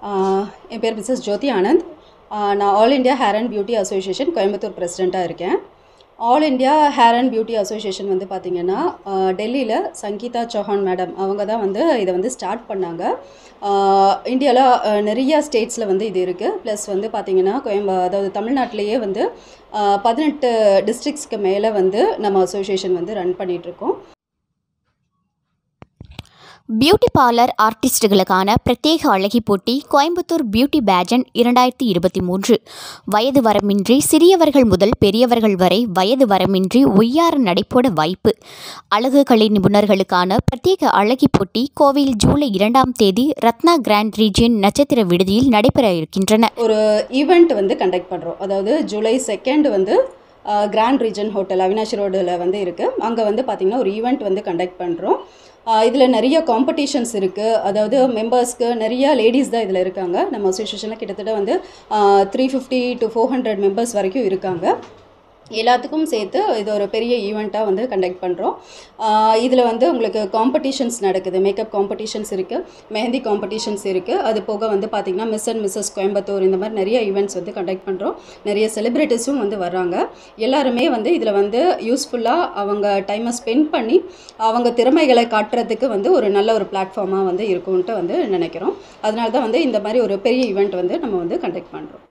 ஆஹ் என் பேர் மிஸ்ஸஸ் ஜோதி ஆனந்த் ஆஹ் நான் All India Hair and Beauty Association Coimbatore பிரசிடெண்ட்டாக இருக்கேன் All India Hair and Beauty Association வந்து பார்த்திங்கன்னா டெல்லியில் சங்கீதா சௌஹான் மேடம் அவங்க தான் வந்து இதை வந்து ஸ்டார்ட் பண்ணாங்க இந்தியாவில் நிறைய ஸ்டேட்ஸில் வந்து இது இருக்குது ப்ளஸ் வந்து பார்த்திங்கன்னா கோயம்ப அதாவது தமிழ்நாட்டிலேயே வந்து ஆஹ் பதினெட்டு டிஸ்ட்ரிக்ஸ்க்கு மேலே வந்து நம்ம அசோசியேஷன் வந்து ரன் பண்ணிகிட்ருக்கோம் பியூட்டி பார்லர் ஆர்டிஸ்டுகளுக்கான பிரத்யேக அழகி போட்டி கோயம்புத்தூர் பியூட்டி பேஜன் இரண்டாயிரத்தி இருபத்தி மூன்று வயது வரமின்றி சிறியவர்கள் முதல் பெரியவர்கள் வரை வயது வரமின்றி ஒய்யார நடைபோட வாய்ப்பு அழகு கலை நிபுணர்களுக்கான பிரத்யேக அழகி போட்டி கோவையில் ஜூலை இரண்டாம் தேதி ரத்னா கிராண்ட் ரீஜியன் நட்சத்திர விடுதியில் நடைபெற இருக்கின்றன ஒரு ஈவெண்ட் வந்து கண்டக்ட் பண்ணுறோம் அதாவது ஜூலை செகண்ட் வந்து கிராண்ட் ரீஜன் ஹோட்டல் அவினாஷி ரோடில் வந்து இருக்குது அங்கே வந்து பார்த்திங்கன்னா ஒரு ஈவெண்ட் வந்து கண்டக்ட் பண்ணுறோம் இதில் நிறைய காம்படிஷன்ஸ் இருக்குது அதாவது மெம்பர்ஸ்க்கு நிறைய லேடிஸ் தான் இதில் இருக்காங்க நம்ம அசோசியேஷனில் கிட்டத்தட்ட வந்து three fifty to four hundred members வரைக்கும் இருக்காங்க எல்லாத்துக்கும் சேர்த்து இது ஒரு பெரிய ஈவெண்ட்டாக வந்து கண்டக்ட் பண்ணுறோம் இதில் வந்து உங்களுக்கு காம்படிஷன்ஸ் நடக்குது மேக்கப் காம்படிஷன்ஸ் இருக்குது மெஹந்தி காம்படிஷன்ஸ் இருக்குது அது போக வந்து பார்த்திங்கன்னா மிஸ் அண்ட் மிஸ்ஸஸ் கோயம்புத்தூர் இந்த மாதிரி நிறைய ஈவெண்ட்ஸ் வந்து கண்டக்ட் பண்ணுறோம் நிறைய செலிப்ரிட்டிஸும் வந்து வர்றாங்க எல்லாருமே வந்து இதில் வந்து யூஸ்ஃபுல்லாக அவங்க டைமை ஸ்பெண்ட் பண்ணி அவங்க திறமைகளை காட்டுறதுக்கு வந்து ஒரு நல்ல ஒரு பிளாட்ஃபார்மாக வந்து இருக்கும்ன்ட்டு வந்து நினைக்கிறோம் அதனால தான் வந்து இந்த மாதிரி ஒரு பெரிய ஈவெண்ட் வந்து நம்ம வந்து கண்டக்ட் பண்ணுறோம்